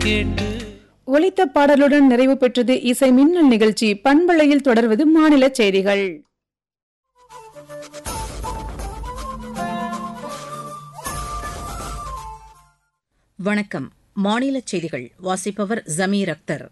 கேட்டு ஒலித்த பாடலுடன் நிறைவு பெற்றது இசை மின்னல் நிகழ்ச்சி பண்பலையில் தொடர்வது மாநில செய்திகள் வணக்கம் மாநில செய்திகள் வாசிப்பவர் ஜமீர் அக்தர்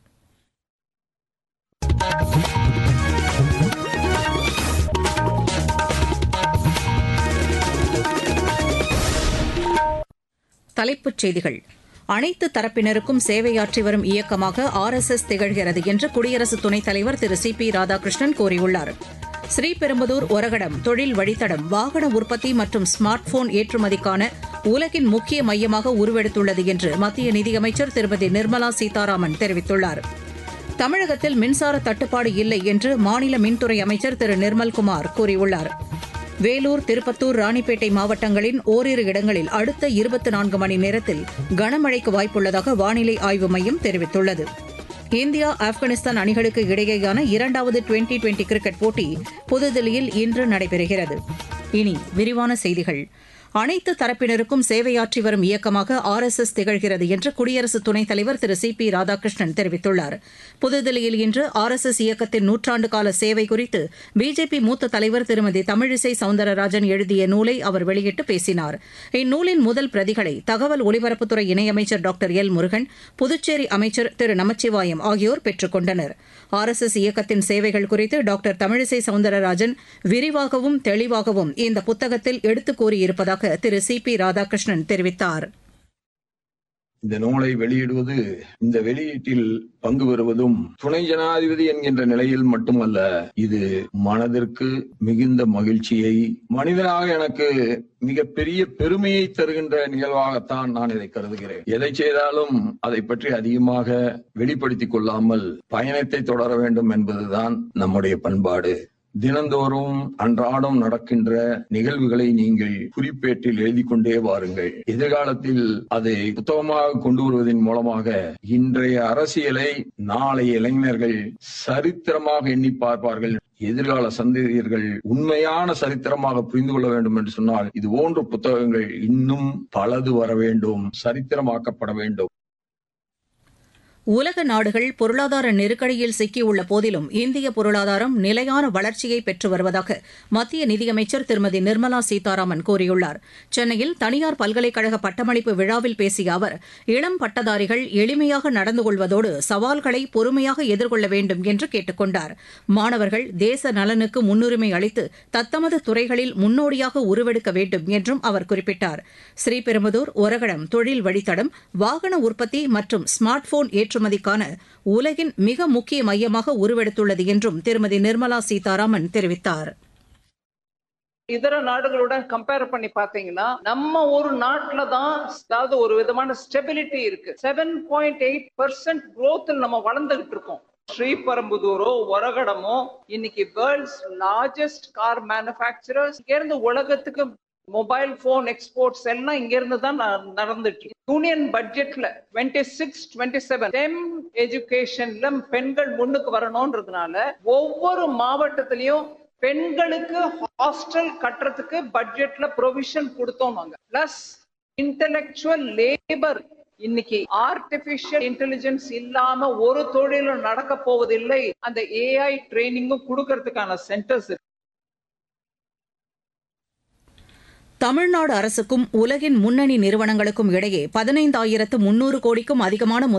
தலைப்புச் செய்திகள் அனைத்து தரப்பினருக்கும் சேவையாற்றி வரும் இயக்கமாக ஆர் எஸ் எஸ் திகழ்கிறது என்று குடியரசு துணைத் தலைவர் திரு சி பி ராதாகிருஷ்ணன் கூறியுள்ளார் ஸ்ரீபெரும்புதூர் ஒரகடம் தொழில் வழித்தடம் வாகன உற்பத்தி மற்றும் ஸ்மார்ட் போன் ஏற்றுமதிக்கான உலகின் முக்கிய மையமாக உருவெடுத்துள்ளது என்று மத்திய நிதியமைச்சர் திருமதி நிர்மலா சீதாராமன் தெரிவித்துள்ளார் தமிழகத்தில் மின்சார தட்டுப்பாடு இல்லை என்று மாநில மின்துறை அமைச்சர் திரு நிர்மல்குமார் கூறியுள்ளார் வேலூர் திருப்பத்தூர் ராணிப்பேட்டை மாவட்டங்களின் ஓரிரு இடங்களில் அடுத்த இருபத்தி நான்கு மணி நேரத்தில் கனமழைக்கு வாய்ப்புள்ளதாக வானிலை ஆய்வு மையம் தெரிவித்துள்ளது இந்தியா ஆப்கானிஸ்தான் அணிகளுக்கு இடையேயான இரண்டாவது டுவெண்டி டுவெண்டி கிரிக்கெட் போட்டி புதுதில்லியில் இன்று நடைபெறுகிறது இனி விரிவான செய்திகள் அனைத்து தரப்பினருக்கும் சேவையாற்றி வரும் இயக்கமாக ஆர் எஸ் எஸ் திகழ்கிறது என்று குடியரசு துணைத் தலைவர் திரு சி பி ராதாகிருஷ்ணன் தெரிவித்துள்ளார் புதுதில்லியில் இன்று ஆர் எஸ் எஸ் இயக்கத்தின் நூற்றாண்டு கால சேவை குறித்து பிஜேபி மூத்த தலைவர் திருமதி தமிழிசை சவுந்தரராஜன் எழுதிய நூலை அவர் வெளியிட்டு பேசினார் இந்நூலின் முதல் பிரதிகளை தகவல் ஒலிபரப்புத்துறை இணையமைச்சர் டாக்டர் எல் முருகன் புதுச்சேரி அமைச்சர் திரு நமச்சிவாயம் ஆகியோர் பெற்றுக் கொண்டனர் ஆர் எஸ் எஸ் இயக்கத்தின் சேவைகள் குறித்து டாக்டர் தமிழிசை சவுந்தரராஜன் விரிவாகவும் தெளிவாகவும் இந்த புத்தகத்தில் எடுத்துக் கூறியிருப்பதாக திரு சி பி ராதாகிருஷ்ணன் தெரிவித்தார் இந்த நூலை வெளியிடுவது இந்த வெளியீட்டில் பங்கு பெறுவதும் துணை ஜனாதிபதி என்கின்ற நிலையில் மட்டுமல்ல இது மனதிற்கு மிகுந்த மகிழ்ச்சியை மனிதனாக எனக்கு மிகப்பெரிய பெருமையை தருகின்ற நிகழ்வாகத்தான் நான் இதை கருதுகிறேன் எதை செய்தாலும் அதை பற்றி அதிகமாக வெளிப்படுத்திக் கொள்ளாமல் பயணத்தை தொடர வேண்டும் என்பதுதான் நம்முடைய பண்பாடு தினந்தோறும் அன்றாடம் நடக்கின்ற நிகழ்வுகளை நீங்கள் குறிப்பேட்டில் எழுதி கொண்டே வாருங்கள் எதிர்காலத்தில் அதை புத்தகமாக கொண்டு வருவதன் மூலமாக இன்றைய அரசியலை நாளைய இளைஞர்கள் சரித்திரமாக எண்ணி பார்ப்பார்கள் எதிர்கால சந்ததியர்கள் உண்மையான சரித்திரமாக புரிந்து கொள்ள வேண்டும் என்று சொன்னால் இது போன்ற புத்தகங்கள் இன்னும் பலது வர வேண்டும் சரித்திரமாக்கப்பட வேண்டும் உலக நாடுகள் பொருளாதார நெருக்கடியில் சிக்கியுள்ள போதிலும் இந்திய பொருளாதாரம் நிலையான வளர்ச்சியை பெற்று வருவதாக மத்திய நிதியமைச்சர் திருமதி நிர்மலா சீதாராமன் கூறியுள்ளார் சென்னையில் தனியார் பல்கலைக்கழக பட்டமளிப்பு விழாவில் பேசிய அவர் இளம் பட்டதாரிகள் எளிமையாக நடந்து கொள்வதோடு சவால்களை பொறுமையாக எதிர்கொள்ள வேண்டும் என்று கேட்டுக் கொண்டார் மாணவர்கள் தேச நலனுக்கு முன்னுரிமை அளித்து தத்தமது துறைகளில் முன்னோடியாக உருவெடுக்க வேண்டும் என்றும் அவர் குறிப்பிட்டார் ஸ்ரீபெரும்புதூர் ஒரகடம் தொழில் வழித்தடம் வாகன உற்பத்தி மற்றும் ஸ்மார்ட் போன் ஏற்றுமதிக்கான உலகின் மிக முக்கிய மையமாக உருவெடுத்துள்ளது என்றும் திருமதி நிர்மலா சீதாராமன் தெரிவித்தார் இதர நாடுகளுடன் கம்பேர் பண்ணி பாத்தீங்கன்னா நம்ம ஒரு நாட்டுல தான் அதாவது ஒரு விதமான ஸ்டெபிலிட்டி இருக்கு seven point eight percent growth நம்ம வளர்ந்துகிட்டு இருக்கோம் ஸ்ரீபெரும்புதூரோ ஒரகடமோ இன்னைக்கு வேர்ல்ட்ஸ் லார்ஜஸ்ட் கார் மேனுபேக்சரர்ஸ் இங்க இருந்து உலகத்துக்கு மொபைல் போன் எக்ஸ்போர்ட்ஸ் எல்லாம் இங்க இருந்து தான் நடந்துட்டு யூனியன் பட்ஜெட்ல டுவெண்ட்டி சிக்ஸ் டுவெண்ட்டி செவன் டெம் எஜுகேஷன்ல பெண்கள் முன்னுக்கு வரணும்ன்றதுனால ஒவ்வொரு மாவட்டத்திலையும் பெண்களுக்கு ஹாஸ்டல் கட்டுறதுக்கு பட்ஜெட்ல ப்ரொவிஷன் கொடுத்தோம் நாங்க பிளஸ் இன்டலெக்சுவல் லேபர் இன்னைக்கு ஆர்டிபிஷியல் இன்டெலிஜென்ஸ் இல்லாம ஒரு தொழிலும் நடக்க போவதில்லை அந்த ஏஐ ட்ரைனிங்கும் கொடுக்கறதுக்கான சென்டர்ஸ் தமிழ்நாடு அரசுக்கும் உலகின் முன்னணி நிறுவனங்களுக்கும் இடையே பதினைந்தாயிரத்து முன்னூறு கோடிக்கும் அதிகமான